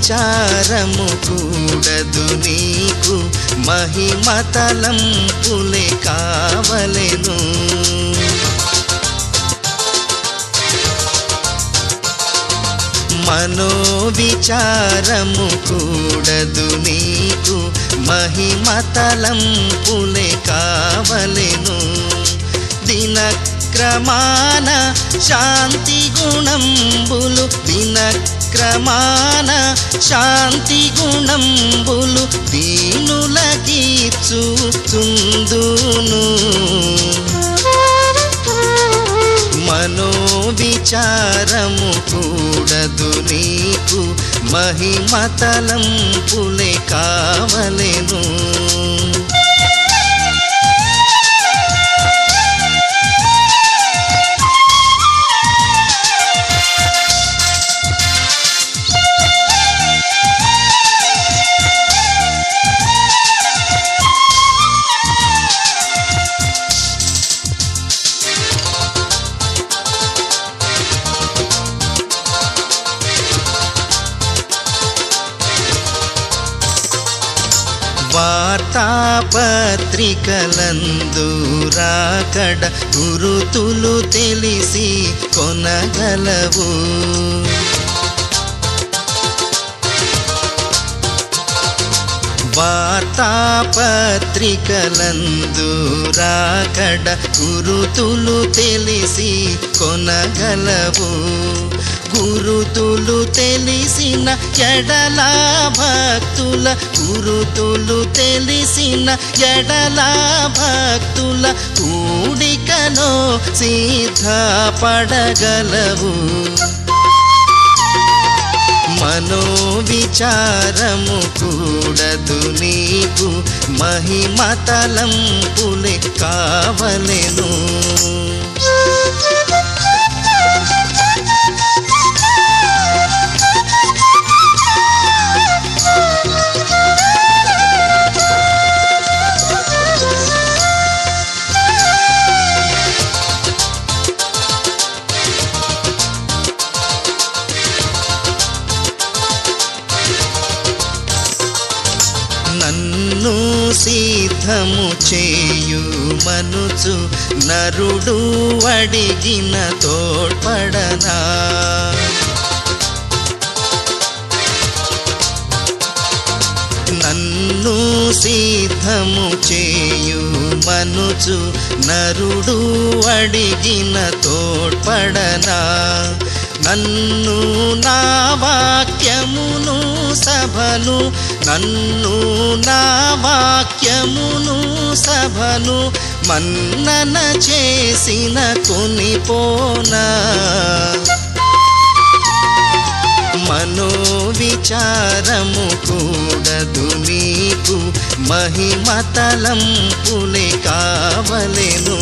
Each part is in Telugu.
విచారము కూడదు నీకు మహిమతలంపులే కావలెను మనోవిచారము కూడదు నీకు మహిమతలంపులే కావలెను దినక్రమాన శాంతి గుణంబులు దినక్రమాన శాంతి గుణంబులు దీనులకీచు చుందును మనోవిచారము కూడదు నీకు మహిమతలంపులే కావలెను వార్తాపత్రికలందు రాకడ గురుతులు తెలిసి కొనగలవు వార్తాపత్రికలందు రాకడ గురుతులు తెలిసి కొనగలవు గురుతులు తెలిసిన ఎడల భక్తుల గురుతులు తెలిసిన ఎడల భక్తుల కూడికలో సిద్ధపడగలవు మనోవిచారము కూడదు నీకు మహిమతలంపులే కావలెను నన్ను సిద్ధము చేయు మనుచు నరుడు అడిగిన తోడ్పడనా నన్ను సిద్ధము చేయు మనుచు నరుడు అడిగిన తోడ్పడనా నన్ను నా వాక్యమును సభను నన్ను నా వాక్యమును సభను మన్నన చేసిన కొనిపోనా మనోవిచారము కూడదు నీకు మహిమతలంపులే కావలెను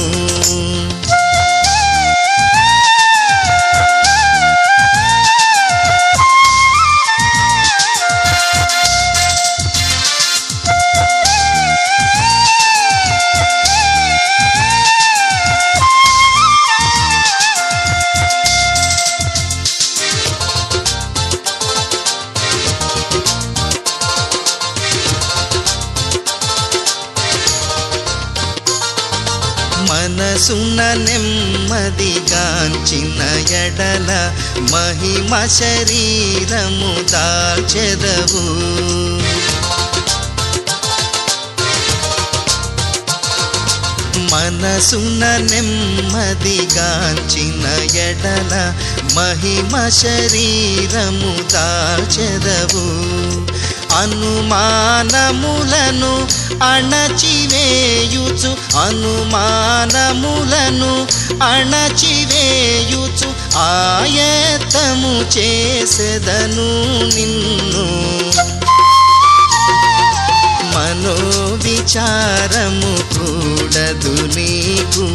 మనసున నెమ్మదిగాంచిన ఎడల మహిమ శరీరము దాల్చెదవు మనసున నెమ్మదిగాంచిన ఎడల మహిమ శరీరము దాల్చెదవు అనుమానములను అణచివేయుచు అనుమానములను అణచివేయుచు ఆయత్తము చేసెదను నిన్ను మనోవిచారము కూడదు నీకు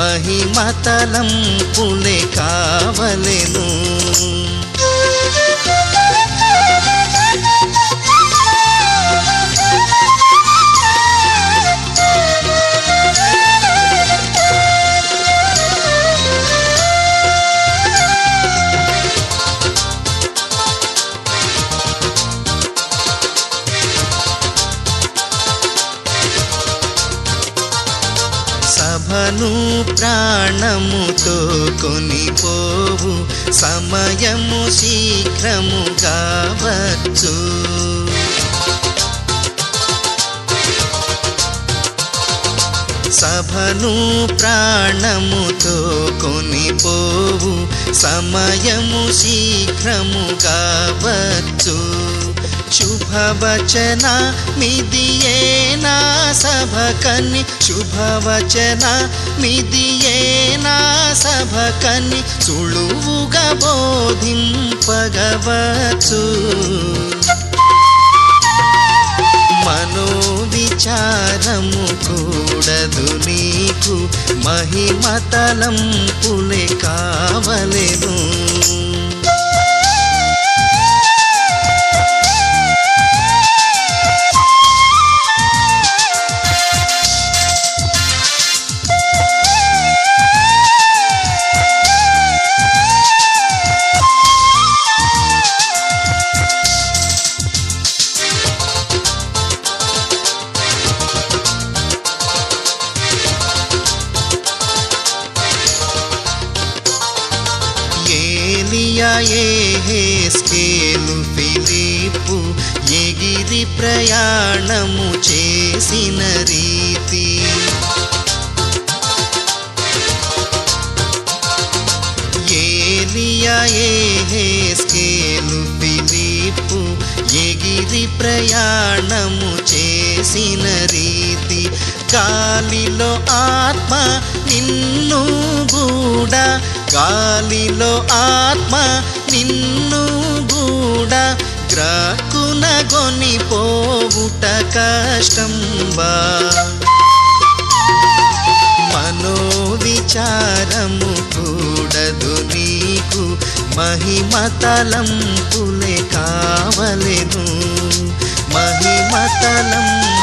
మహిమతలంపులే కావలెను సభను ప్రాణముతో కొనిపోవు సమయము శీఘ్రముగా వచ్చు సభను ప్రాణముతో కొనిపోవు సమయము శీఘ్రముగా వచ్చు శుభవచన మిదియే నా సభకని శుభవచన మిదియే నా సభకని సుಳುవుగా బోధింపగవచ్చు మనోవిచారము కూడదు నీకు మహిమతలంపులే కావలెను ఏలియా ఏహెస్కేలు ఫిలిపు ఎగిరి ప్రయాణము చేసిన రీతి ఏలియా ఏహెస్కేలు ఫిలిపు ఎగిరి ప్రయాణము చేసిన రీతి గాలిలో ఆత్మ నిన్ను గూడా గాలిలో ఆత్మ నిన్ను గూడా గ్రాకున గొనిపోవుట కష్టంబా మనోవిచారము కూడదు నీకు మహిమతలంపులే కావలెను మహిమతలం